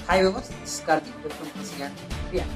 Hi viewers, this is Karthik. Welcome to CN React.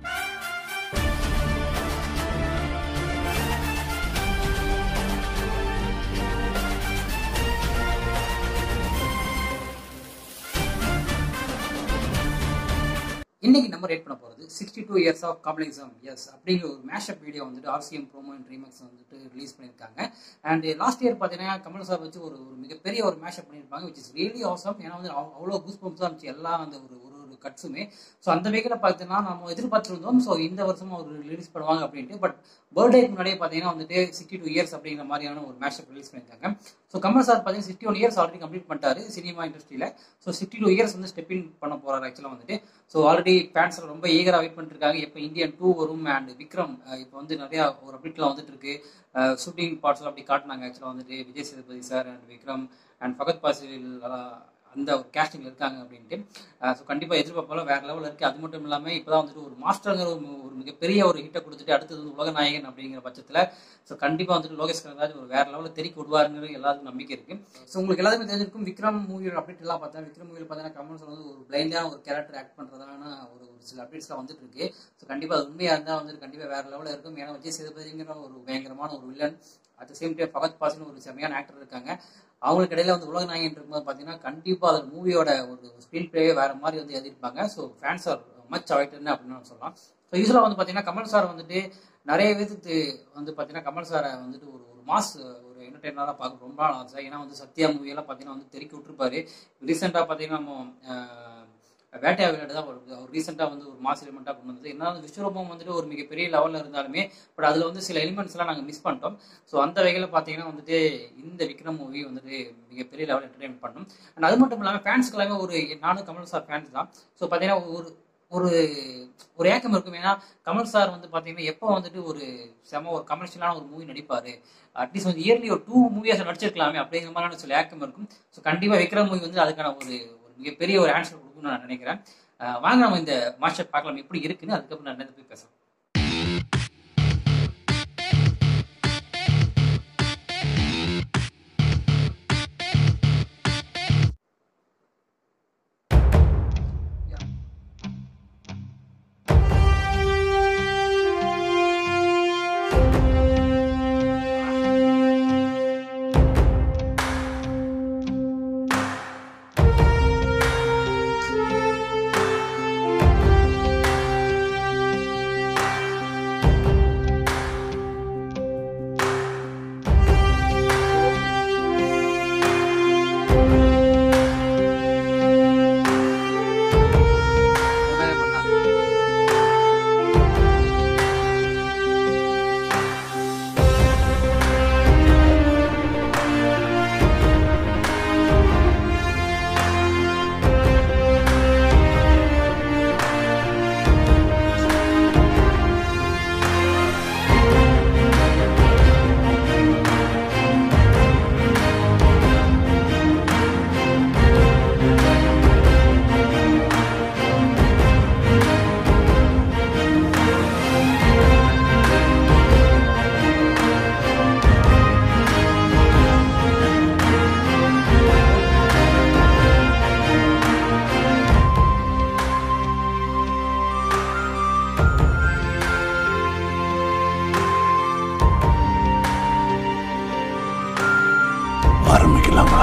இன்னைக்கு நம்ம rate பண்ண போகிறது sixty two years of Kamalism எஸ் அப்படிங்கிற ஒரு மேஷப் வீடியோ வந்துட்டு ஆர்சிஎம் ப்ரோமோ அண்ட் ரீமேக்ஸ் வந்துட்டு ரிலீஸ் பண்ணியிருக்காங்க அண்ட் லாஸ்ட் இயர் பார்த்தீங்கன்னா கமல் சார் வச்சு ஒரு ஒரு மிகப்பெரிய ஒரு மேஷப் பண்ணியிருப்பாங்க விச் இஸ் ரியலி ஆசம் ஏன்னா வந்து அவ்- அவ்வளோ கூஸ் பம்ப்ஸாக இருந்துச்சு எல்லா அந்த ஒரு ஒரு ஒரு கட்ஸுமே ஸோ அந்த வகையில் பார்த்தீங்கன்னா நம்ம எதிர்பார்த்துருந்தோம் ஸோ இந்த வருஷம் அவர் ரிலீஸ் பண்ணுவாங்க அப்படின்ட்டு பட் பர்த்டேக்கு முன்னாடியே பார்த்தீங்கன்னா வந்துட்டு சிக்ஸ்டி டூ இயர்ஸ் அப்படிங்கிற மாதிரியான ஒரு மேஷப் ரிலீஸ் பண்ணியிருக்காங்க ஸோ கமல் சார் பார்த்தீங்கன்னா sixty one years already complete பண்ணிட்டாரு சினிமா இண்டஸ்ட்ரியில் ஸோ சிக்ஸ்டி டூ இயர்ஸ் வந்து ஸ்டெப் இன் பண்ண போறாரு ஆக்சுவலாக வந்துட்டு ஸோ ஆல்ரெடி ஃபேன்ஸ் ரொம்ப ஈகராக வெயிட் பண்ணிட்டு இருக்காங்க எப்போ இந்தியன் டூ வரும் அண்ட் விக்ரம் இப்போ வந்து நிறையா ஒரு அப்டேட்லாம் வந்துட்டு இருக்கு ஷூட்டிங் பார்ட்ஸ்லாம் அப்படி காட்டினாங்க ஆக்சுவலாக வந்துட்டு Vijay Sethupathi sir and Vikram and Fahadh Faasil அந்த ஒரு கேஸ்டிங் இருக்காங்க அப்படின்ட்டு ஸோ கண்டிப்பாக எதிர்பார்ப்பெல்லாம் வேற லெவலில் இருக்குது அது மட்டும் இல்லாமல் இப்போ தான் வந்துட்டு ஒரு மாஸ்டருங்கிற ஒரு ஒரு மிகப்பெரிய ஒரு ஹிட்டை கொடுத்துட்டு அடுத்தது வந்து உலகநாயகன் அப்படிங்கிற பட்சத்தில் ஸோ கண்டிப்பாக வந்துட்டு லோகேஷ் கனகராஜ் ஒரு வேற லெவலில் தெறிக்க விடுவாருங்கிற எல்லாருக்கும் நம்பிக்கை இருக்கு ஸோ உங்களுக்கு எல்லாத்துக்கும் தெரிஞ்சிருக்கும் விக்ரம் மூவியோட அப்டேட் எல்லாம் பார்த்தா விக்ரம் மூவியில் பார்த்தீங்கன்னா கமல் சார் வந்து ஒரு பிளைண்டான ஒரு கேரக்டர் ஆக்ட் பண்ணுறதான ஒரு ஒரு சில அப்டேட்ஸ்லாம் வந்துட்டு இருக்கு ஸோ கண்டிப்பாக அது உண்மையாக இருந்தால் வந்துட்டு கண்டிப்பாக வேற லெவலில் இருக்கும் ஏன்னா விஜய் சேதுபதிங்கிற ஒரு பயங்கரமான ஒரு villain at same time Fahadh பாசின்னு ஒரு செமையான ஆக்டர் இருக்காங்க அவங்களுக்கு இடையில வந்து உலக நாயகன் இருக்கும்போது பார்த்தீங்கன்னா கண்டிப்பாக அது மூவியோட ஒரு ஸ்க்ரீன் பிளேவே வேற மாதிரி வந்து எழுதியிருப்பாங்க ஸோ ஃபேன்ஸ் ஆர் மச் அவைட்டட்னு அப்படின்னு நம்ம சொல்லலாம் ஸோ யூஸ்வலாக வந்து பார்த்தீங்கன்னா கமல் சார் வந்துட்டு நிறைய விதத்து வந்து பார்த்தீங்கன்னா கமல் சாரை வந்துட்டு ஒரு ஒரு மாஸ் ஒரு என்டர்டைனராக பார்க்க ரொம்ப நாள் ஆச்சு ஏன்னா வந்து சத்யா மூவியெல்லாம் பார்த்தீங்கன்னா வந்து தெறிக்க விட்டுருப்பாரு ரீசெண்டாக பார்த்தீங்கன்னா நம்ம ஆஹ், வேட்டையா விளையாடு தான் ஒரு அவர் ரீசெண்டாக வந்து ஒரு மாஸ் எலிமெண்ட்டாக கொண்டு வந்தது என்ன வந்து விஸ்வரூபம் வந்துட்டு ஒரு மிகப்பெரிய லெவலில் இருந்தாலுமே பட் அதில் வந்து சில எலிமெண்ட்ஸ் எல்லாம் நாங்கள் மிஸ் பண்ணிட்டோம் ஸோ அந்த வகையில் பார்த்தீங்கன்னா வந்துட்டு இந்த விக்ரம் மூவி வந்துட்டு மிகப்பெரிய லெவல் என்டர்டைன்மெண்ட் பண்ணும் அண்ட் அது மட்டும் இல்லாமல் ஃபேன்ஸ்க்கு எல்லாமே ஒரு நானும் கமல் சார் ஃபேன்ஸ் தான் ஸோ பார்த்தீங்கன்னா ஒரு ஒரு ஒரு ஏக்கம் இருக்கும் ஏன்னா கமல் சார் வந்து பார்த்தீங்கன்னா எப்போ வந்துட்டு ஒரு செம ஒரு கமர்ஷியலான ஒரு மூவி நடிப்பார் அட்லீஸ்ட் வந்து இயர்லி ஒரு டூ மூவியாஸ் நடிச்சிருக்கலாமே அப்படிங்கிற மாதிரியான சில ஏக்கம் இருக்கும் ஸோ கண்டிப்பாக விக்ரம் மூவி வந்து அதுக்கான ஒரு ஒரு மிகப்பெரிய ஒரு ஆன்சர் கொடுக்கும்னு நான் நினைக்கிறேன் அஹ் வாங்க நம்ம இந்த மாஸ்டர் பார்க்கலாம் எப்படி இருக்குன்னு அதுக்கப்புறம் நான் என்னது போய் பேசலாம் வெங்காய பண்ணா. ஆரம்பிக்கலாங்களா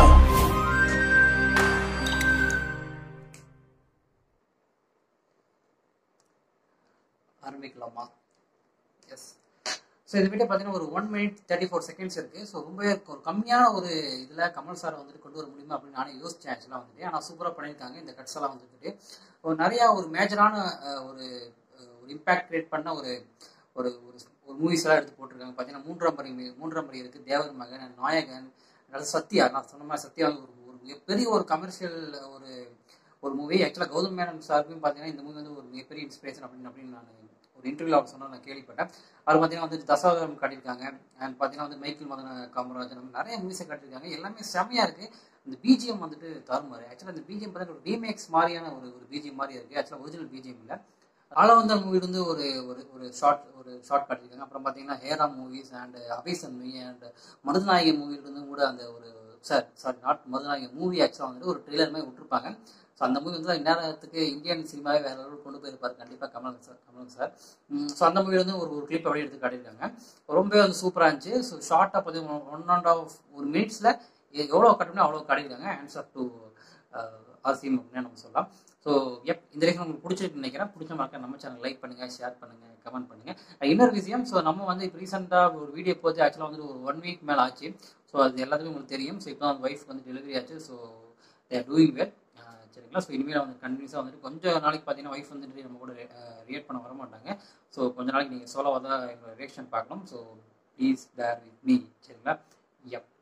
ஆரம்பிக்கலாமா எஸ் ஸோ இது வீட்டை பார்த்தீங்கன்னா ஒரு one minute thirty four seconds இருக்கு ஸோ ரொம்ப ஒரு கம்மியான ஒரு இதில் கமல் சாரை வந்துட்டு கொண்டு வர முடியுமா அப்படின்னு நானே யோசிச்சேன் ஆக்சுவலாக வந்துட்டு ஆனால் சூப்பராக பண்ணியிருக்காங்க இந்த கட்ஸ் எல்லாம் வந்துட்டு ஒரு நிறையா ஒரு மேஜரான ஒரு அஹ், ஒரு இம்பேக்ட் கிரியேட் பண்ண ஒரு ஒரு ஒரு ஒரு மூவிஸ் எல்லாம் எடுத்து போட்டிருக்காங்க பார்த்தீங்கன்னா மூன்றாம் படி மூன்றாம் படி இருக்கு தேவர் மகன் நாயகன் அதாவது சத்யா நான் சொன்ன மாதிரி சத்யா வந்து ஒரு ஒரு மிகப்பெரிய ஒரு கமர்ஷியல் ஒரு ஒரு மூவி ஆக்சுவலாக கௌதம் மேனன் சாருக்கும் பார்த்தீங்கன்னா இந்த மூவி வந்து ஒரு மிகப்பெரிய இன்ஸ்பிரேஷன் அப்படின்னு அப்படின்னு நான் ஒரு இன்டர்வியூ அவர் சொன்னா நான் கேள்விப்பட்டேன் அவர் பார்த்தீங்கன்னா வந்து தசாவதாரம் காட்டியிருக்காங்க அண்ட் பார்த்தீங்கன்னா வந்து மைக்கேல் மதன காமராஜன் நிறைய மூவிஸை காட்டியிருக்காங்க எல்லாமே செமையா இருக்கு இந்த பிஜிஎம் வந்துட்டு தாறுமாறு ஆக்சுவலாக இந்த பிஜிஎம் பார்த்தீங்கன்னா ஒரு ரீமேக்ஸ் மாதிரியான ஒரு ஒரு பிஜிஎம் மாதிரி இருக்கு ஆக்சுவலாக ஒரிஜினல் பிஜிஎம் இல்லை ஆலவந்தர் மூவி வந்து ஒரு ஒரு ஒரு ஷார்ட் ஒரு ஷார்ட் காட்டியிருக்காங்க அப்புறம் பார்த்தீங்கன்னா ஹேரா மூவிஸ் அண்ட் அபேசன் மூவி அண்ட் மருதநாயகன் மூவிலிருந்து கூட அந்த ஒரு sir sorry not Marudhanayagam movie ஆக்சுவலாக வந்துட்டு ஒரு ட்ரெய்லர் மாதிரி விட்டுருப்பாங்க ஸோ அந்த மூவி வந்து இந்நேரத்துக்கு இந்தியன் சினிமாவே வேற லெவல் கொண்டு போயிருப்பார் கண்டிப்பாக Kamal sir Kamal sir so அந்த மூவி வந்து ஒரு ஒரு கிளிப் அப்படியே எடுத்து காட்டியிருக்காங்க ரொம்பவே வந்து சூப்பராக இருந்துச்சு ஸோ ஷார்ட்டாக பார்த்தீங்கன்னா ஒன் அண்ட் ஆஃப் ஒரு மினிட்ஸில் எவ்வளோ கட்டணும் அவ்வளோ காட்டியிருக்காங்க ஆன்சர் டு ஆர்சிஎம் அப்படின்னு நம்ம சொல்லலாம் ஸோ எப் இந்த ரேஷன் உங்களுக்கு பிடிச்சிருக்கு நினைக்கிறேன் பிடிச்ச மறக்க நம்ம சேனல் லைக் பண்ணுங்கள் ஷேர் பண்ணுங்கள் கமெண்ட் பண்ணுங்கள் இன்னொரு விஷயம் ஸோ நம்ம வந்து இப்போ ரீசெண்டாக ஒரு வீடியோ போச்சு ஆக்சுவலாக வந்து ஒரு ஒன் வீக் மேலே ஆச்சு ஸோ அது எல்லாத்துக்கும் உங்களுக்கு தெரியும் ஸோ இப்போ தான் ஒய்ஃப் வந்து டெலிவரி ஆச்சு ஸோ தேர் டூயிங் வெல் சரிங்களா ஸோ இனிமேல் வந்து கண்டினியூஸாக வந்துட்டு கொஞ்சம் நாளைக்கு பார்த்தீங்கன்னா ஒய்ஃப் வந்துட்டு நம்ம கூட ரியாக்ட் பண்ண வர மாட்டாங்க ஸோ கொஞ்ச நாளைக்கு நீங்கள் சோலோவாக தான் எங்களோட ரியாக்ஷன் பார்க்கணும் so please there with me சரிங்களா எப்